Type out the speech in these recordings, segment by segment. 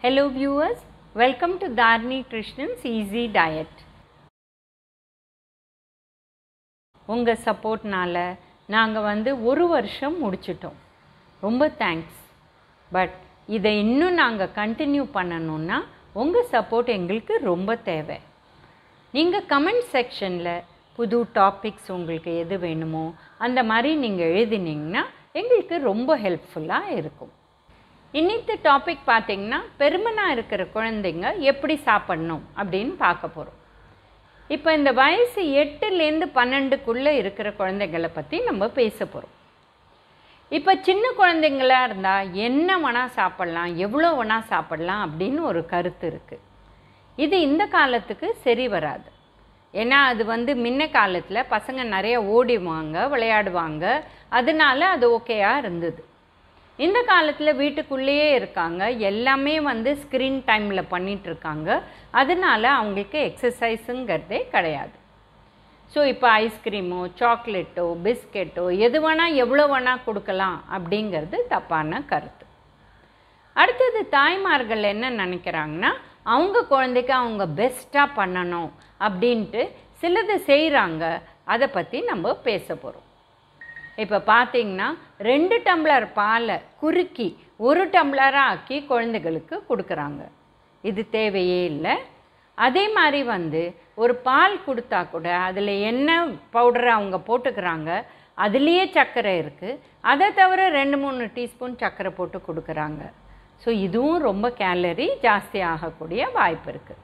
Hello viewers, welcome to Dharni Krishnan's Easy Diet. உங்கள் சப்போர்ட்னால நாங்கள் வந்து ஒரு வருஷம் முடிச்சிட்டோம் ரொம்ப தேங்க்ஸ் பட் இதை இன்னும் நாங்கள் கண்டினியூ பண்ணணுன்னா உங்கள் சப்போர்ட் எங்களுக்கு ரொம்ப தேவை நீங்கள் கமெண்ட் செக்ஷனில் புது டாபிக்ஸ் உங்களுக்கு எது வேணுமோ அந்த மாதிரி நீங்கள் எழுதினீங்கன்னா எங்களுக்கு ரொம்ப ஹெல்ப்ஃபுல்லாக இருக்கும் இன்னித்து டாபிக் பார்த்தீங்கன்னா பெருமனாக இருக்கிற குழந்தைங்க எப்படி சாப்பிடணும் அப்படின்னு பார்க்க போகிறோம் இப்போ இந்த வயசு எட்டுலேருந்து பன்னெண்டுக்குள்ளே இருக்கிற குழந்தைங்களை பற்றி நம்ம பேச போகிறோம் இப்போ சின்ன குழந்தைங்களா இருந்தால் என்ன வேணால் சாப்பிட்லாம் எவ்வளோ வேணால் சாப்பிட்லாம் அப்படின்னு ஒரு கருத்து இருக்குது இது இந்த காலத்துக்கு சரி வராது ஏன்னா அது வந்து முன்ன காலத்தில் பசங்க நிறைய ஓடிவாங்க விளையாடுவாங்க அதனால அது ஓகேயாக இருந்தது இந்த காலத்தில் வீட்டுக்குள்ளேயே இருக்காங்க எல்லாமே வந்து ஸ்க்ரீன் டைமில் பண்ணிகிட்டு இருக்காங்க அதனால அவங்களுக்கு எக்ஸசைஸுங்கிறதே கிடையாது ஸோ இப்போ ஐஸ்கிரீமோ சாக்லேட்டோ பிஸ்கெட்டோ எது வேணால் எவ்வளோ வேணால் கொடுக்கலாம் அப்படிங்கிறது தப்பான கருத்து அடுத்தது தாய்மார்கள் என்ன நினைக்கிறாங்கன்னா அவங்க குழந்தைக்கு அவங்க பெஸ்ட்டாக பண்ணணும் அப்படின்ட்டு சிலது செய்கிறாங்க அதை பற்றி நம்ம பேச போகிறோம் இப்போ பார்த்தீங்கன்னா ரெண்டு டம்ளர் பாலை குறுக்கி ஒரு டம்ளராக ஆக்கி குழந்தைகளுக்கு கொடுக்குறாங்க இது தேவையே இல்லை அதே மாதிரி வந்து ஒரு பால் கொடுத்தா கூட அதில் என்ன பவுடரை அவங்க போட்டுக்கிறாங்க அதுலேயே சர்க்கரை இருக்குது அதை தவிர ரெண்டு மூணு டீஸ்பூன் சர்க்கரை போட்டு கொடுக்குறாங்க ஸோ இதுவும் ரொம்ப கேலரி ஜாஸ்தி ஆகக்கூடிய வாய்ப்பு இருக்குது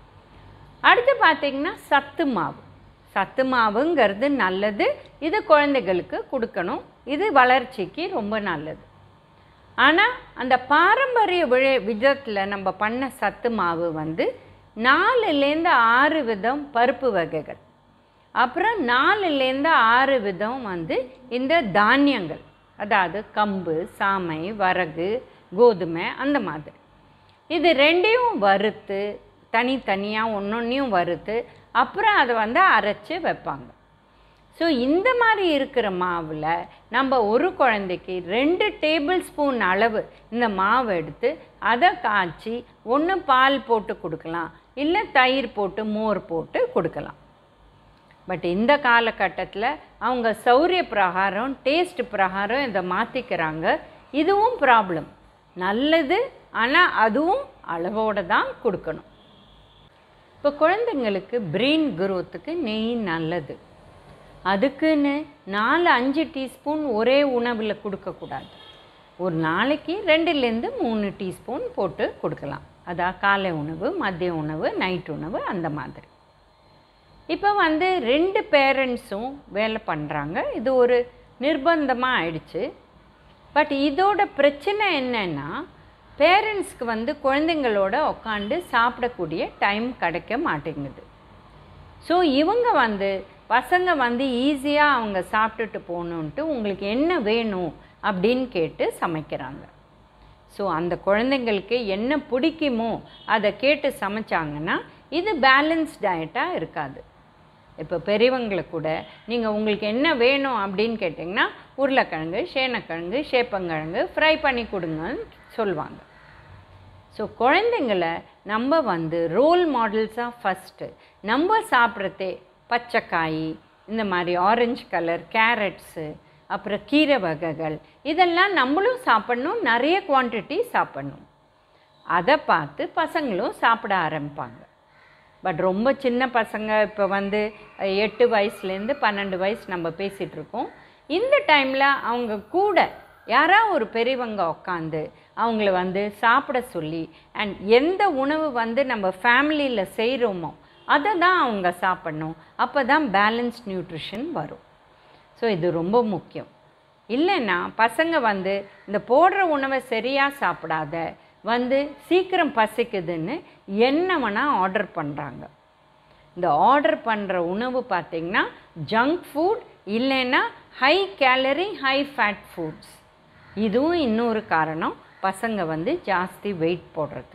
அடுத்து பார்த்திங்கன்னா சத்து மாவு சத்து மாவுங்கிறது நல்லது இது குழந்தைகளுக்கு கொடுக்கணும் இது வளர்ச்சிக்கு ரொம்ப நல்லது ஆனால் அந்த பாரம்பரிய விழ விதத்தில் நம்ம பண்ண சத்து மாவு வந்து நாலுலேருந்து ஆறு விதம் பருப்பு வகைகள் அப்புறம் நாலுலேருந்து ஆறு விதம் வந்து இந்த தானியங்கள் அதாவது கம்பு சாமை வரகு கோதுமை அந்த மாதிரி இது ரெண்டையும் வறுத்து தனித்தனியாக ஒன்றொன்றையும் வறுத்து அப்புறம் அதை வந்து அரைச்சி வைப்பாங்க ஸோ இந்த மாதிரி இருக்கிற மாவில் நம்ம ஒரு குழந்தைக்கு ரெண்டு டேபிள் ஸ்பூன் அளவு இந்த மாவு எடுத்து அதை காய்ச்சி ஒன்று பால் போட்டு கொடுக்கலாம் இல்லை தயிர் போட்டு மோர் போட்டு கொடுக்கலாம் பட் இந்த காலகட்டத்தில் அவங்க சௌரிய பிரகாரம் டேஸ்ட் பிரகாரம் இதை மாற்றிக்கிறாங்க இதுவும் ப்ராப்ளம் நல்லது ஆனால் அதுவும் அளவோடு தான் கொடுக்கணும் இப்போ குழந்தைங்களுக்கு பிரெயின் குரோத்துக்கு நெய் நல்லது அதுக்குன்னு நாலு அஞ்சு டீஸ்பூன் ஒரே உணவில் கொடுக்கக்கூடாது ஒரு நாளைக்கு ரெண்டுலேருந்து மூணு டீஸ்பூன் போட்டு கொடுக்கலாம் அதான் காலை உணவு மதிய உணவு நைட் உணவு அந்த மாதிரி இப்போ வந்து ரெண்டு பேரண்ட்ஸும் வேலை பண்ணுறாங்க இது ஒரு நிர்பந்தமாக ஆயிடுச்சு பட் இதோட பிரச்சனை என்னென்னா பேரண்ட்ஸ்க்கு வந்து குழந்தைங்களோட உட்காந்து சாப்பிடக்கூடிய டைம் கிடைக்க மாட்டேங்குது ஸோ இவங்க வந்து பசங்க வந்து ஈஸியாக அவங்க சாப்பிட்டுட்டு போகணுன்ட்டு உங்களுக்கு என்ன வேணும் அப்படின்னு கேட்டு சமைக்கிறாங்க ஸோ அந்த குழந்தைங்களுக்கு என்ன பிடிக்குமோ அதை கேட்டு சமைச்சாங்கன்னா இது பேலன்ஸ் டயட்டாக இருக்காது இப்போ பெரியவங்களை கூட நீங்கள் உங்களுக்கு என்ன வேணும் அப்படின்னு கேட்டிங்கன்னா உருளைக்கிழங்கு சேனக்கிழங்கு சேப்பங்கிழங்கு ஃப்ரை பண்ணி கொடுங்கன்னு சொல்லுவாங்க ஸோ குழந்தைங்களை நம்ம வந்து ரோல் மாடல்ஸாக ஃபஸ்ட்டு நம்ம சாப்பிட்றதே பச்சைக்காய் இந்த மாதிரி ஆரஞ்சு கலர் கேரட்ஸு அப்புறம் கீரை வகைகள் இதெல்லாம் நம்மளும் சாப்பிட்ணும் நிறைய குவான்டிட்டி சாப்பிட்ணும் அதை பார்த்து பசங்களும் சாப்பிட ஆரம்பிப்பாங்க பட் ரொம்ப சின்ன பசங்க இப்போ வந்து எட்டு வயசுலேருந்து பன்னெண்டு வயசு நம்ம பேசிகிட்டு இருக்கோம் இந்த டைமில் அவங்க கூட யாரா ஒரு பெரியவங்க உட்காந்து அவங்கள வந்து சாப்பிட சொல்லி அண்ட் எந்த உணவு வந்து நம்ம ஃபேமிலியில் செய்கிறோமோ அதை தான் அவங்க சாப்பிட்ணும் அப்போ தான் பேலன்ஸ் நியூட்ரிஷன் வரும் ஸோ இது ரொம்ப முக்கியம் இல்லைன்னா பசங்க வந்து இந்த போடுற உணவை சரியாக சாப்பிடாத வந்து சீக்கிரம் பசிக்குதுன்னு என்ன வேணால் ஆர்டர் பண்ணுறாங்க இந்த ஆர்டர் பண்ணுற உணவு பார்த்திங்கன்னா ஜங்க் ஃபுட் இல்லைன்னா high calorie high fat foods இதுவும் இன்னொரு காரணம் பசங்க வந்து ஜாஸ்தி வெயிட் போடுறதுக்கு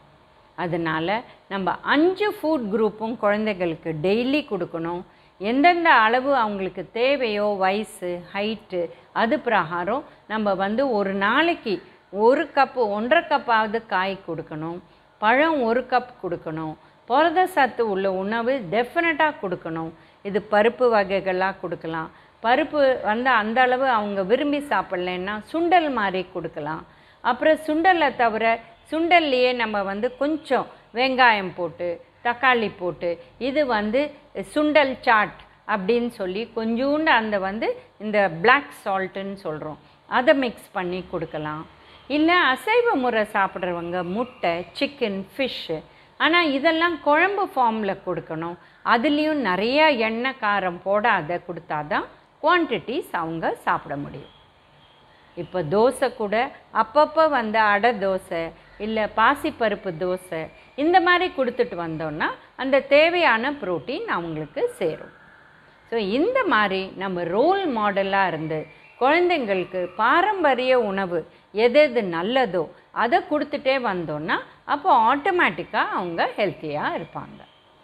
அதனால் நம்ம அஞ்சு ஃபுட் குரூப்பும் குழந்தைகளுக்கு டெய்லி கொடுக்கணும் எந்தெந்த அளவு அவங்களுக்கு தேவையோ வயசு ஹைட்டு அது பிரகாரம் நம்ம வந்து ஒரு நாளைக்கு ஒரு கப்பு ஒன்றரை கப்பாவது காய் கொடுக்கணும் பழம் ஒரு கப் கொடுக்கணும் புரத சத்து உள்ள உணவு டெஃபினட்டாக கொடுக்கணும் இது பருப்பு வகைகளாக கொடுக்கலாம் பருப்பு வந்து அந்த அளவு அவங்க விரும்பி சாப்பிட்லன்னா சுண்டல் மாதிரி கொடுக்கலாம் அப்புறம் சுண்டலை தவிர சுண்டல்லையே நம்ம வந்து கொஞ்சம் வெங்காயம் போட்டு தக்காளி போட்டு இது வந்து சுண்டல் சாட் அப்படின்னு சொல்லி கொஞ்சோண்டு அந்த வந்து இந்த பிளாக் சால்ட்டுன்னு சொல்கிறோம் அதை மிக்ஸ் பண்ணி கொடுக்கலாம் இல்லை அசைவ முறை சாப்பிட்றவங்க முட்டை சிக்கன் ஃபிஷ்ஷு ஆனால் இதெல்லாம் குழம்பு ஃபார்மில் கொடுக்கணும் அதுலேயும் நிறைய எண்ணெய் காரம் போடாத கொடுத்தாதான் குவான்டிட்டிஸ் அவங்க சாப்பிட முடியும் இப்போ தோசை கூட அப்பப்போ வந்து அடை தோசை இல்லை பாசிப்பருப்பு தோசை இந்த மாதிரி கொடுத்துட்டு வந்தோன்னா அந்த தேவையான புரோட்டீன் அவங்களுக்கு சேரும் ஸோ இந்த மாதிரி நம்ம ரோல் மாடலாக இருந்து குழந்தைங்களுக்கு பாரம்பரிய உணவு எது எது நல்லதோ அதை கொடுத்துட்டே வந்தோன்னா அப்போ ஆட்டோமேட்டிக்காக அவங்க ஹெல்த்தியாக இருப்பாங்க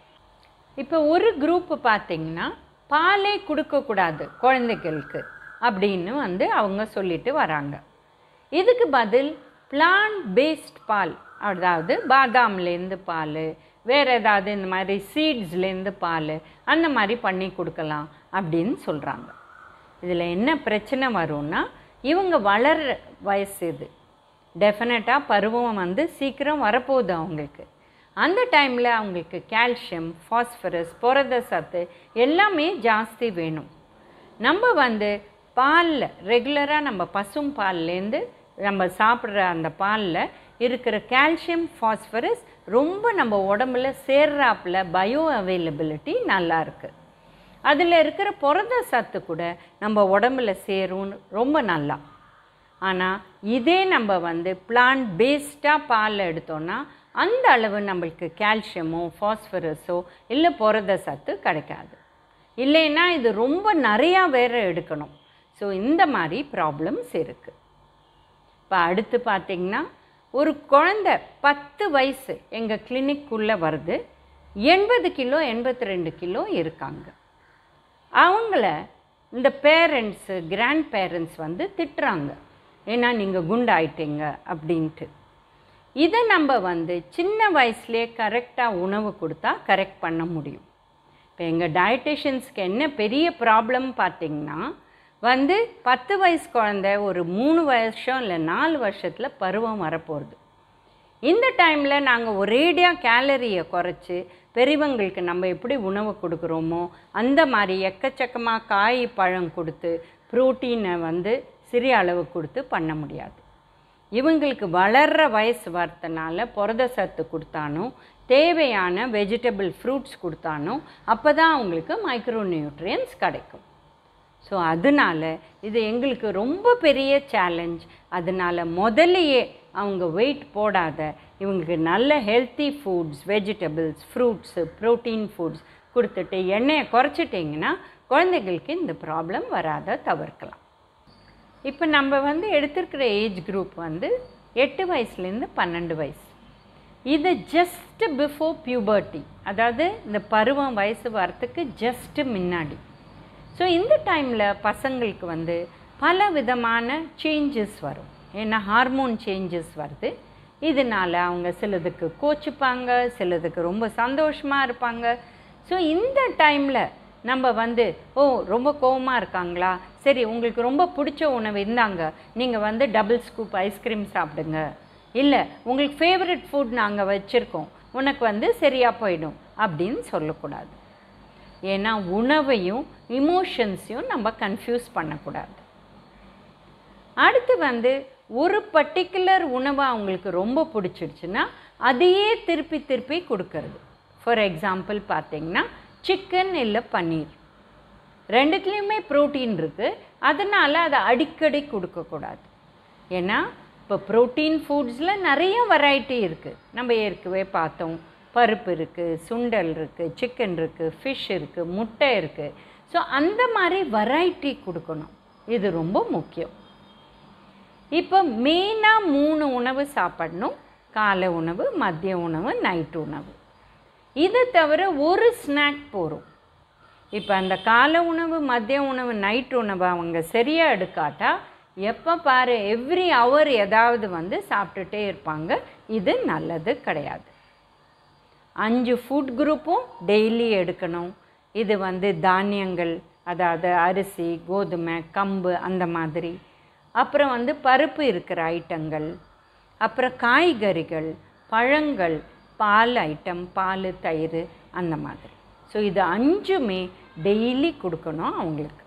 இப்போ ஒரு குரூப் பார்த்தீங்கன்னா பாலே கொடுக்கக்கூடாது குழந்தைகளுக்கு அப்படின்னு வந்து அவங்க சொல்லிட்டு வராங்க இதுக்கு பதில் பிளான்ட் பேஸ்ட் பால் அதாவது பாதாம்லேருந்து பால் வேறு ஏதாவது இந்த மாதிரி சீட்ஸ்லேருந்து பால் அந்த மாதிரி பண்ணி கொடுக்கலாம் அப்படின்னு சொல்கிறாங்க இதில் என்ன பிரச்சனை வரும்னா இவங்க வளர்ற வயசு இது டெஃபினட்டாக பருவம் வந்து சீக்கிரம் வரப்போகுது அவங்களுக்கு அந்த டைமில் அவங்களுக்கு கால்சியம் ஃபாஸ்பரஸ் புரத சத்து எல்லாமே ஜாஸ்தி வேணும் நம்ம வந்து பாலில் ரெகுலராக நம்ம பசும் பால்லேருந்து நம்ம சாப்பிட்ற அந்த பாலில் இருக்கிற கால்சியம் ஃபாஸ்பரஸ் ரொம்ப நம்ம உடம்புல சேர்றாப்புல பயோ அவைலபிலிட்டி நல்லா இருக்குது அதில் இருக்கிற புரத சத்து கூட நம்ம உடம்புல சேரும் ரொம்ப நல்லா ஆனால் இதே நம்ம வந்து பிளான்ட் பேஸ்டாக பால் எடுத்தோன்னா அந்த அளவு நம்மளுக்கு கால்சியமோ ஃபாஸ்பரஸோ இல்லை புரத சத்து கிடைக்காது இல்லைன்னா இது ரொம்ப நிறையா வேறு எடுக்கணும் ஸோ இந்த மாதிரி ப்ராப்ளம்ஸ் இருக்குது இப்போ அடுத்து பார்த்திங்கன்னா ஒரு குழந்த பத்து வயசு எங்கள் கிளினிக்குள்ளே வருது எண்பது கிலோ எண்பத்தி ரெண்டு கிலோ இருக்காங்க அவங்கள இந்த பேரண்ட்ஸு கிராண்ட் பேரண்ட்ஸ் வந்து திட்டுறாங்க ஏன்னா நீங்கள் குண்டாயிட்டீங்க அப்படின்ட்டு இதை நம்ம வந்து சின்ன வயசுலேயே கரெக்டாக உணவு கொடுத்தா கரெக்ட் பண்ண முடியும் இப்போ எங்கள் டயட்டிஷியன்ஸ்க்கு என்ன பெரிய ப்ராப்ளம் பார்த்திங்கன்னா வந்து பத்து வயசு குழந்த ஒரு மூணு வருஷம் இல்லை நாலு வருஷத்தில் பருவம் வரப்போகிறது இந்த டைமில் நாங்கள் ஒரேடியாக கேலரியை குறைச்சி பெரியவங்களுக்கு நம்ம எப்படி உணவு கொடுக்குறோமோ அந்த மாதிரி எக்கச்சக்கமாக காய் பழம் கொடுத்து ப்ரோட்டீனை வந்து சிறிய அளவு கொடுத்து பண்ண முடியாது இவங்களுக்கு வளர்கிற வயசு வரத்தனால புரத சத்து கொடுத்தானோ தேவையான வெஜிடபிள் ஃப்ரூட்ஸ் கொடுத்தானோ அப்போ தான் அவங்களுக்கு மைக்ரோ நியூட்ரியன்ஸ் கிடைக்கும் ஸோ அதனால் இது எங்களுக்கு ரொம்ப பெரிய சேலஞ்ச் அதனால் முதல்லையே அவங்க வெயிட் போடாத இவங்களுக்கு நல்ல healthy foods vegetables fruits protein foods கொடுத்துட்டு எண்ணெயை குறைச்சிட்டிங்கன்னா குழந்தைகளுக்கு இந்த ப்ராப்ளம் வராத தவிர்க்கலாம் இப்போ நம்ம வந்து எடுத்திருக்கிற ஏஜ் குரூப் வந்து எட்டு வயசுலேருந்து பன்னெண்டு வயசு இது ஜஸ்ட் பிஃபோர் பியூபர்ட்டி அதாவது இந்த பருவம் வயசு வரத்துக்கு ஜஸ்ட்டு முன்னாடி ஸோ இந்த டைமில் பசங்களுக்கு வந்து பல விதமான சேஞ்சஸ் வரும் ஏன்னா ஹார்மோன் சேஞ்சஸ் வருது இதனால் அவங்க சிலதுக்கு கோச்சிப்பாங்க சிலதுக்கு ரொம்ப சந்தோஷமாக இருப்பாங்க ஸோ இந்த டைமில் நம்ம வந்து ஓ ரொம்ப கோவமாக இருக்காங்களா சரி உங்களுக்கு ரொம்ப பிடிச்ச உணவு இருந்தாங்க நீங்கள் வந்து டபுள் ஸ்கூப் ஐஸ்கிரீம் சாப்பிடுங்க இல்லை உங்களுக்கு ஃபேவரட் ஃபுட் நாங்கள் வச்சுருக்கோம் உனக்கு வந்து சரியாக போயிடும் அப்படின்னு சொல்லக்கூடாது ஏன்னா உணவையும் இமோஷன்ஸையும் நம்ம கன்ஃபியூஸ் பண்ணக்கூடாது அடுத்து வந்து ஒரு பர்டிகுலர் உணவு அவங்களுக்கு ரொம்ப பிடிச்சிடுச்சுன்னா அதையே திருப்பி திருப்பி கொடுக்கறது ஃபார் எக்ஸாம்பிள் பார்த்தீங்கன்னா சிக்கன் இல்லை பன்னீர் ரெண்டுத்துலேயுமே ப்ரோட்டீன் இருக்குது அதனால் அதை அடிக்கடி கொடுக்கக்கூடாது ஏன்னா இப்போ ப்ரோட்டீன் ஃபுட்ஸில் நிறைய வெரைட்டி இருக்குது நம்ம ஏற்கனவே பார்த்தோம் பருப்பு இருக்குது சுண்டல் இருக்குது சிக்கன் இருக்குது ஃபிஷ் இருக்குது முட்டை இருக்குது ஸோ அந்த மாதிரி வெரைட்டி கொடுக்கணும் இது ரொம்ப முக்கியம் இப்போ மெயினாக மூணு உணவு சாப்பிடணும் காலை உணவு மதிய உணவு நைட் உணவு இதை தவிர ஒரு ஸ்நாக் போகும் இப்போ அந்த காலை உணவு மதிய உணவு நைட் உணவு அவங்க சரியாக எடுக்காட்டா எப்போ பாரு எவ்ரி ஹவர் ஏதாவது வந்து சாப்பிட்டுட்டே இருப்பாங்க இது நல்லது கிடையாது அஞ்சு ஃபுட் குரூப்பும் டெய்லி எடுக்கணும் இது வந்து தானியங்கள் அதாவது அரிசி கோதுமை கம்பு அந்த மாதிரி அப்புறம் வந்து பருப்பு இருக்கிற ஐட்டங்கள் அப்புறம் காய்கறிகள் பழங்கள் பால் ஐட்டம் பால் தயிர் அந்த மாதிரி ஸோ இது அஞ்சுமே டெய்லி கொடுக்கணும் அவங்களுக்கு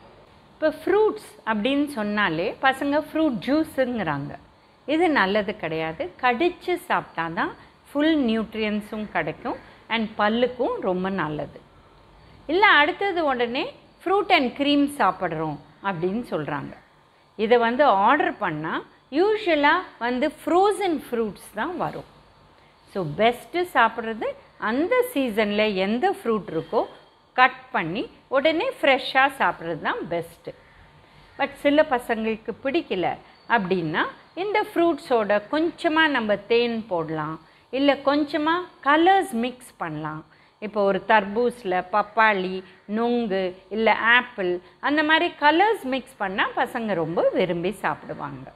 இப்போ ஃப்ரூட்ஸ் அப்படின்னு சொன்னாலே பசங்க ஃப்ரூட் ஜூஸுங்கிறாங்க இது நல்லது கிடையாது கடித்து சாப்பிட்டா தான் ஃபுல் நியூட்ரியன்ஸும் கிடைக்கும் அண்ட் பல்லுக்கும் ரொம்ப நல்லது இல்லை அடுத்தது உடனே ஃப்ரூட் அண்ட் க்ரீம் சாப்பிட்றோம் அப்படின்னு சொல்கிறாங்க இதை வந்து ஆர்டர் பண்ணால் யூஸ்வலாக வந்து ஃப்ரோசன் ஃப்ரூட்ஸ் தான் வரும் ஸோ பெஸ்ட்டு சாப்பிட்றது அந்த சீசனில் எந்த ஃப்ரூட் இருக்கோ கட் பண்ணி உடனே ஃப்ரெஷ்ஷாக சாப்பிட்றது தான் பெஸ்ட்டு பட் சில பசங்களுக்கு பிடிக்கல அப்படின்னா இந்த ஃப்ரூட்ஸோட கொஞ்சமாக நம்ம தேன் போடலாம் இல்லை கொஞ்சமாக கலர்ஸ் மிக்ஸ் பண்ணலாம் இப்போ ஒரு தர்பூஸில் பப்பாளி நொங்கு இல்லை ஆப்பிள் அந்த மாதிரி கலர்ஸ் மிக்ஸ் பண்ணால் பசங்க ரொம்ப விரும்பி சாப்பிடுவாங்க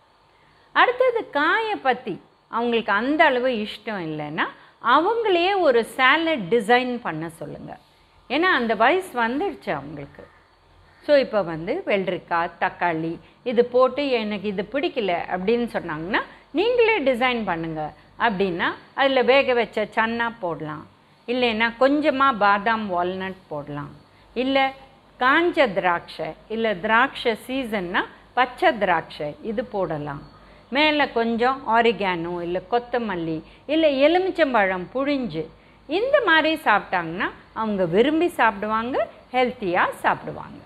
அடுத்தது காயை பற்றி அவங்களுக்கு அந்த அளவு இஷ்டம் இல்லைன்னா அவங்களே ஒரு சேலட் டிசைன் பண்ண சொல்லுங்கள் ஏன்னா அந்த வயசு வந்துடுச்சு அவங்களுக்கு ஸோ இப்போ வந்து வெள்ளரிக்காய் தக்காளி இது போட்டு எனக்கு இது பிடிக்கல அப்படின்னு சொன்னாங்கன்னா நீங்களே டிசைன் பண்ணுங்கள் அப்படின்னா அதில் வேக வச்ச சன்னா போடலாம் இல்லைன்னா கொஞ்சமாக பாதாம் வால்நட் போடலாம் இல்லை காஞ்ச திராட்சை இல்லை திராட்சை சீசன்னா பச்சை திராட்சை இது போடலாம் மேலே கொஞ்சம் ஆரிகானோ இல்லை கொத்தமல்லி இல்லை எலுமிச்சம்பழம் புழிஞ்சு இந்த மாதிரி சாப்பிட்டாங்கன்னா அவங்க விரும்பி சாப்பிடுவாங்க ஹெல்த்தியாக சாப்பிடுவாங்க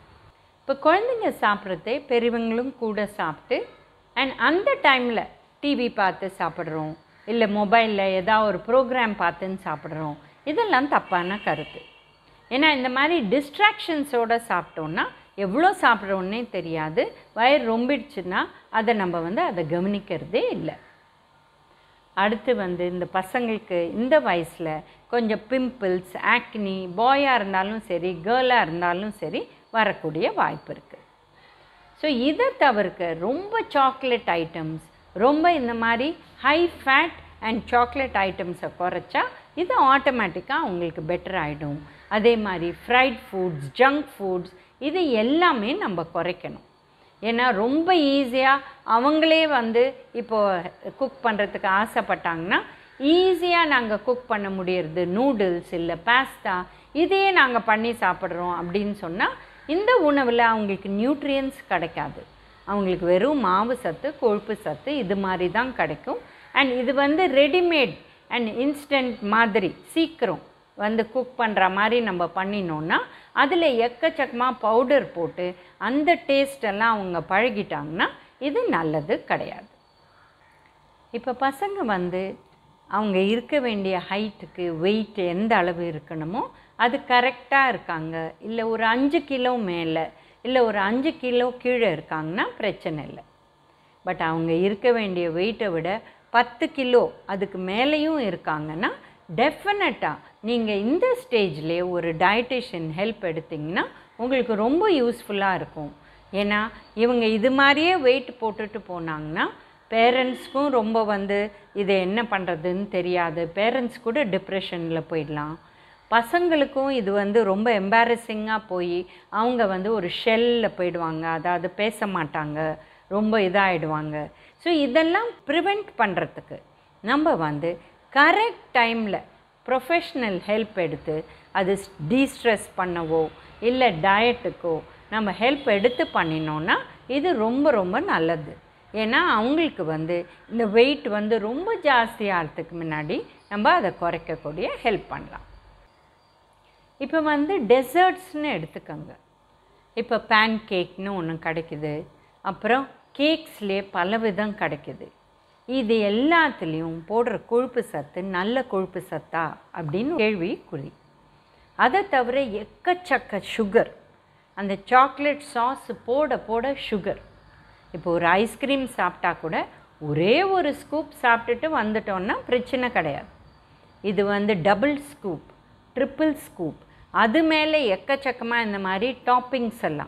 இப்போ குழந்தைங்க சாப்பிட்றதே பெரியவங்களும் கூட சாப்பிட்டு அண்ட் அந்த டைமில் டிவி பார்த்து சாப்பிட்றோம் இல்லை மொபைலில் ஏதாவது ஒரு ப்ரோக்ராம் பார்த்துன்னு சாப்பிட்றோம் இதெல்லாம் தப்பான கருத்து ஏன்னா இந்த மாதிரி டிஸ்ட்ராக்ஷன்ஸோடு சாப்பிட்டோன்னா எவ்வளோ சாப்பிட்றோன்னே தெரியாது வயிறு ரொம்பிடுச்சுன்னா அதை நம்ம வந்து அதை கவனிக்கிறதே இல்லை அடுத்து வந்து இந்த பசங்களுக்கு இந்த வயசில் கொஞ்சம் பிம்பிள்ஸ் ஆக்னி பாயாக இருந்தாலும் சரி கேர்ளாக இருந்தாலும் சரி வரக்கூடிய வாய்ப்பு இருக்குது ஸோ இதை தவிர்க்க ரொம்ப சாக்லேட் ஐட்டம்ஸ் ரொம்ப இந்த மாதிரி ஹை ஃபேட் அண்ட் சாக்லேட் ஐட்டம்ஸை குறைச்சா இது ஆட்டோமேட்டிக்காக அவங்களுக்கு பெட்டர் ஆகிடும் அதே மாதிரி ஃப்ரைட் ஃபுட்ஸ் ஜங்க் ஃபுட்ஸ் இது எல்லாமே நம்ம குறைக்கணும் ஏன்னா ரொம்ப ஈஸியாக அவங்களே வந்து இப்போது குக் பண்ணுறதுக்கு ஆசைப்பட்டாங்கன்னா ஈஸியாக நாங்கள் குக் பண்ண முடியறது நூடுல்ஸ் இல்லை பாஸ்தா இதையே நாங்கள் பண்ணி சாப்பிட்றோம் அப்படின்னு சொன்னால் இந்த உணவில் அவங்களுக்கு நியூட்ரியன்ஸ் கிடைக்காது அவங்களுக்கு வெறும் மாவு சத்து கொழுப்பு சத்து இது மாதிரி தான் கிடைக்கும் அண்ட் இது வந்து ரெடிமேட் அண்ட் இன்ஸ்டன்ட் மாதிரி சீக்கிரம் வந்து குக் பண்ணுற மாதிரி நம்ம பண்ணினோன்னா அதில் எக்கச்சக்கமாக பவுடர் போட்டு அந்த டேஸ்டெல்லாம் அவங்க பழகிட்டாங்கன்னா இது நல்லது கிடையாது இப்போ பசங்க வந்து அவங்க இருக்க வேண்டிய ஹைட்டுக்கு வெயிட் எந்த அளவு இருக்கணுமோ அது கரெக்டாக இருக்காங்க இல்லை ஒரு அஞ்சு கிலோ மேலே இல்லை ஒரு அஞ்சு கிலோ கீழே இருக்காங்கன்னா பிரச்சனை இல்லை பட் அவங்க இருக்க வேண்டிய வெயிட்டை விட பத்து கிலோ அதுக்கு மேலேயும் இருக்காங்கன்னா டெஃபினட்டாக நீங்கள் இந்த ஸ்டேஜ்லேயே ஒரு டயட்டிஷியன் ஹெல்ப் எடுத்திங்கன்னா உங்களுக்கு ரொம்ப யூஸ்ஃபுல்லாக இருக்கும் ஏன்னா இவங்க இது மாதிரியே வெயிட் போட்டுட்டு போனாங்கன்னா பேரண்ட்ஸ்க்கும் ரொம்ப வந்து இதை என்ன பண்ணுறதுன்னு தெரியாது பேரண்ட்ஸ் கூட டிப்ரெஷனில் போயிடலாம் பசங்களுக்கும் இது வந்து ரொம்ப எம்பாரசிங்காக போய் அவங்க வந்து ஒரு ஷெல்லில் போயிடுவாங்க அதாவது பேச மாட்டாங்க ரொம்ப இதாகிடுவாங்க ஸோ இதெல்லாம் ப்ரிவெண்ட் பண்ணுறதுக்கு நம்ம வந்து கரெக்ட் டைமில் ப்ரொஃபஷ்னல் ஹெல்ப் எடுத்து அது டீஸ்ட்ரெஸ் பண்ணவோ இல்லை டயட்டுக்கோ நம்ம ஹெல்ப் எடுத்து பண்ணினோன்னா இது ரொம்ப ரொம்ப நல்லது ஏன்னா அவங்களுக்கு வந்து இந்த வெயிட் வந்து ரொம்ப ஜாஸ்தியாகிறதுக்கு முன்னாடி நம்ம அதை குறைக்கக்கூடிய ஹெல்ப் பண்ணலாம் இப்போ வந்து டெசர்ட்ஸ்னு எடுத்துக்கோங்க இப்போ பேன் கேக்னு ஒன்று கிடைக்குது அப்புறம் கேக்ஸ்லேயே பல விதம் கிடைக்குது இது எல்லாத்துலேயும் போடுற கொழுப்பு சத்து நல்ல கொழுப்பு சத்தா அப்படின்னு கேள்விக்குறி அதை தவிர எக்கச்சக்க சுகர் அந்த சாக்லேட் சாஸ் போட போட சுகர் இப்போ ஒரு ஐஸ்கிரீம் சாப்பிட்டா கூட ஒரே ஒரு ஸ்கூப் சாப்பிட்டுட்டு வந்துட்டோன்னா பிரச்சனை கிடையாது இது வந்து டபுள் ஸ்கூப் ட்ரிப்பிள் ஸ்கூப் அது மேலே எக்கச்சக்கமாக இந்த மாதிரி டாப்பிங்ஸ் எல்லாம்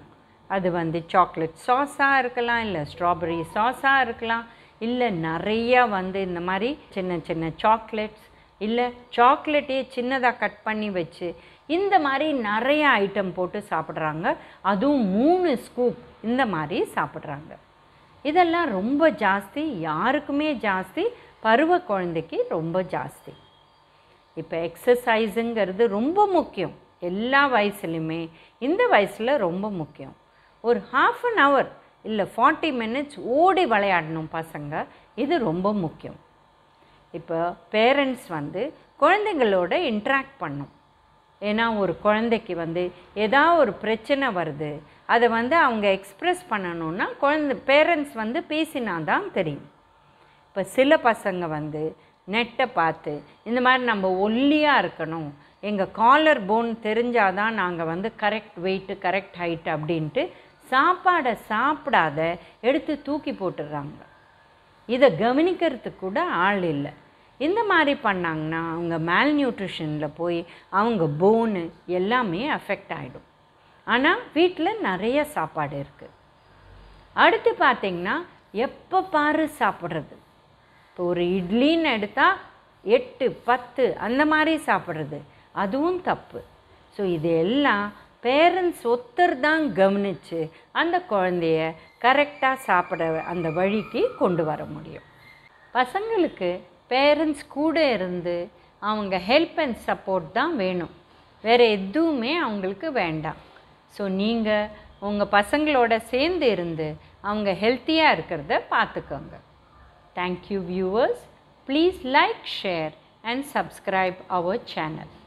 அது வந்து சாக்லேட் சாஸாக இருக்கலாம் இல்லை ஸ்ட்ராபெரி சாஸாக இருக்கலாம் இல்லை நிறையா வந்து இந்த மாதிரி சின்ன சின்ன சாக்லேட்ஸ் இல்லை சாக்லேட்டே சின்னதாக கட் பண்ணி வச்சு இந்த மாதிரி நிறைய ஐட்டம் போட்டு சாப்பிட்றாங்க அதுவும் மூணு ஸ்கூப் இந்த மாதிரி சாப்பிட்றாங்க இதெல்லாம் ரொம்ப ஜாஸ்தி யாருக்குமே ஜாஸ்தி பருவ குழந்தைக்கு ரொம்ப ஜாஸ்தி இப்போ எக்ஸசைஸுங்கிறது ரொம்ப முக்கியம் எல்லா வயசுலையுமே இந்த வயசில் ரொம்ப முக்கியம் ஒரு ஹாஃப் அன் ஹவர் இல்லை ஃபார்ட்டி மினிட்ஸ் ஓடி விளையாடணும் பசங்க இது ரொம்ப முக்கியம் இப்போ பேரண்ட்ஸ் வந்து குழந்தைங்களோட இன்ட்ராக்ட் பண்ணும் ஏன்னா ஒரு குழந்தைக்கு வந்து ஏதாவது ஒரு பிரச்சனை வருது அதை வந்து அவங்க எக்ஸ்ப்ரெஸ் பண்ணணுன்னா குழந்தை பேரண்ட்ஸ் வந்து பேசினா தான் தெரியும் இப்போ சில பசங்க வந்து நெட்டை பார்த்து இந்த மாதிரி நம்ம ஒல்லியாக இருக்கணும் எங்கள் காலர் போன் தெரிஞ்சால் தான் நாங்கள் வந்து கரெக்ட் வெயிட்டு கரெக்ட் ஹைட் அப்படின்ட்டு சாப்பாடை சாப்பிடாத எடுத்து தூக்கி போட்டுடுறாங்க இதை கவனிக்கிறதுக்கு கூட ஆள் இல்லை இந்த மாதிரி பண்ணாங்கன்னா அவங்க மேல் நியூட்ரிஷனில் போய் அவங்க போனு எல்லாமே அஃபெக்ட் ஆகிடும் ஆனால் வீட்டில் நிறைய சாப்பாடு இருக்குது அடுத்து பார்த்திங்கன்னா எப்போ பாரு சாப்பிட்றது இப்போ ஒரு இட்லின்னு எடுத்தால் எட்டு பத்து அந்த மாதிரி சாப்பிட்றது அதுவும் தப்பு ஸோ இது எல்லாம் பேரண்ட்ஸ் ஒத்தர் தான் கவனித்து அந்த குழந்தைய கரெக்டாக சாப்பிட அந்த வழிக்கு கொண்டு வர முடியும் பசங்களுக்கு பேரண்ட்ஸ் கூட இருந்து அவங்க ஹெல்ப் அண்ட் சப்போர்ட் தான் வேணும் வேறு எதுவுமே அவங்களுக்கு வேண்டாம் ஸோ நீங்கள் உங்கள் பசங்களோட சேர்ந்து இருந்து அவங்க ஹெல்த்தியாக இருக்கிறத பார்த்துக்கோங்க thank you viewers please like share and subscribe our channel